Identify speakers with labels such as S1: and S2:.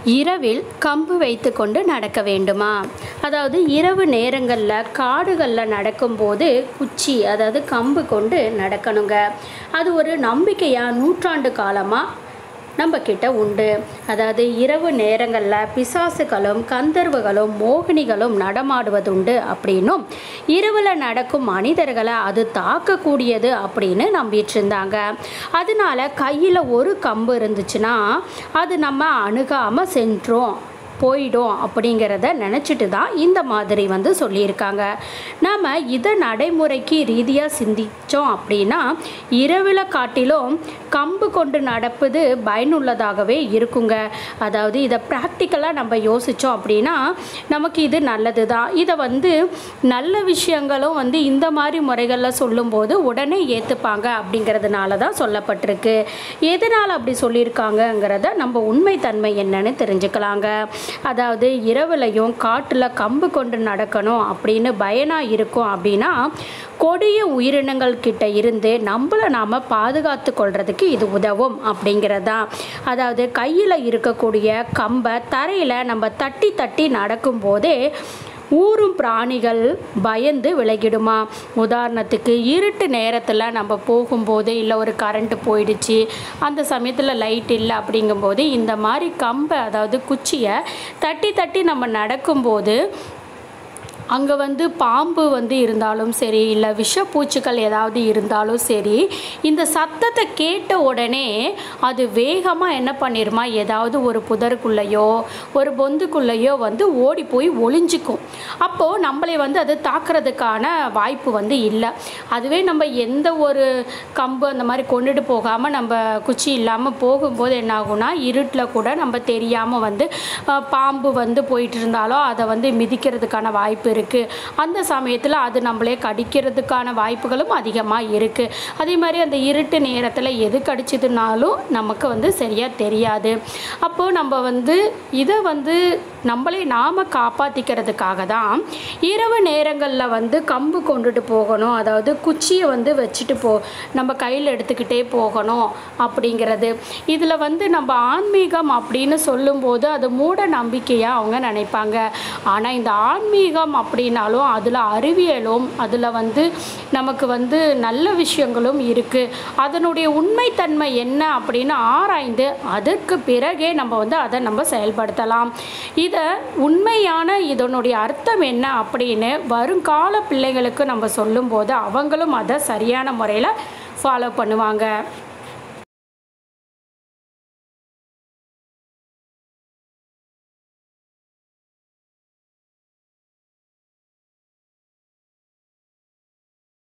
S1: இரவில் கம்பு வைத்துக்கொண்டு நடக்க வேண்டுமா அதாவது இரவு நேரங்களில் காடுகளில் நடக்கும்போது குச்சி அதாவது கம்பு கொண்டு நடக்கணுங்க அது ஒரு நம்பிக்கையாக நூற்றாண்டு காலமாக நம்ம கிட்ட உண்டு அதாவது இரவு நேரங்களில் பிசாசுகளும் கந்தர்வுகளும் மோகினிகளும் நடமாடுவதுண்டு அப்படின்னும் இரவில் நடக்கும் மனிதர்களை அது தாக்கக்கூடியது அப்படின்னு நம்பிட்டு இருந்தாங்க அதனால கையில் ஒரு கம்பு இருந்துச்சுன்னா அது நம்ம அணுகாமல் சென்றோம் போயிடும் அப்படிங்கிறத நினச்சிட்டு தான் இந்த மாதிரி வந்து சொல்லியிருக்காங்க நாம் இதை நடைமுறைக்கு ரீதியாக சிந்தித்தோம் அப்படின்னா இரவில் காட்டிலும் கம்பு கொண்டு நடப்பது பயனுள்ளதாகவே இருக்குங்க அதாவது இதை ப்ராக்டிக்கலாக நம்ம யோசித்தோம் அப்படின்னா நமக்கு இது நல்லது தான் இதை வந்து நல்ல விஷயங்களும் வந்து இந்த மாதிரி முறைகளில் சொல்லும்போது உடனே ஏற்றுப்பாங்க அப்படிங்கிறதுனால தான் சொல்லப்பட்டிருக்கு எதனால் அப்படி சொல்லியிருக்காங்கங்கிறத நம்ம உண்மைத்தன்மை என்னன்னு தெரிஞ்சுக்கலாங்க அதாவது இரவுலையும் காட்டில் கம்பு கொண்டு நடக்கணும் அப்படின்னு பயனாக இருக்கும் அப்படின்னா கொடிய உயிரினங்கள் கிட்ட இருந்து நம்மளை நாம் பாதுகாத்து கொள்றதுக்கு இது உதவும் அப்படிங்கிறது தான் அதாவது கையில் இருக்கக்கூடிய கம்பை தரையில் நம்ம தட்டி தட்டி நடக்கும்போதே ஊரும் பிராணிகள் பயந்து விலகிடுமா உதாரணத்துக்கு இருட்டு நேரத்தில் நம்ம போகும்போது இல்லை ஒரு கரண்ட்டு போயிடுச்சு அந்த சமயத்தில் லைட் இல்லை அப்படிங்கும்போது இந்த மாதிரி கம்பை அதாவது குச்சியை தட்டி தட்டி நம்ம நடக்கும்போது அங்கே வந்து பாம்பு வந்து இருந்தாலும் சரி இல்லை விஷப்பூச்சிகள் ஏதாவது இருந்தாலும் சரி இந்த சத்தத்தை கேட்ட உடனே அது வேகமாக என்ன பண்ணிருமா ஏதாவது ஒரு புதருக்குள்ளேயோ ஒரு பொந்துக்குள்ளேயோ வந்து ஓடி போய் ஒளிஞ்சிக்கும் அப்போது நம்மளை வந்து அது தாக்குறதுக்கான வாய்ப்பு வந்து இல்லை அதுவே நம்ம எந்த ஒரு கம்பு அந்த மாதிரி கொண்டுட்டு போகாமல் நம்ம குச்சி இல்லாமல் போகும்போது என்ன ஆகும்னா இருட்டில் கூட நம்ம தெரியாமல் வந்து அஹ், பாம்பு வந்து போயிட்டு இருந்தாலோ அதை வந்து மிதிக்கிறதுக்கான வாய்ப்பு இருக்குது அந்த சமயத்தில் அது நம்மளே கடிக்கிறதுக்கான வாய்ப்புகளும் அதிகமாக இருக்குது அதே மாதிரி அந்த இருட்டு நேரத்தில் எது கடிச்சதுனாலும் நமக்கு வந்து சரியாக தெரியாது அப்போது நம்ம வந்து இதை வந்து நம்மளே நாம் காப்பாற்றிக்கிறதுக்காக தான் இரவு நேரங்களில் வந்து கம்பு கொண்டுட்டு போகணும் அதாவது குச்சியை வந்து வச்சுட்டு போ நம்ம கையில் எடுத்துக்கிட்டே போகணும் அப்படிங்கிறது இதில் வந்து நம்ம ஆன்மீகம் அப்படின்னு சொல்லும்போது அது மூட நம்பிக்கையாக அவங்க நினைப்பாங்க ஆனால் இந்த ஆன்மீகம் அப்படின்னாலும் அதில் அறிவியலும் அதில் வந்து நமக்கு வந்து நல்ல விஷயங்களும் இருக்குது அதனுடைய உண்மைத்தன்மை என்ன அப்படின்னு ஆராய்ந்து அதற்கு பிறகே நம்ம வந்து அதை நம்ம செயல்படுத்தலாம் இதை உண்மையான இதனுடைய அர்த்தம் என்ன அப்படின்னு வருங்கால பிள்ளைகளுக்கு நம்ம சொல்லும்போது அவங்களும் அதை சரியான முறையில் ஃபாலோ பண்ணுவாங்க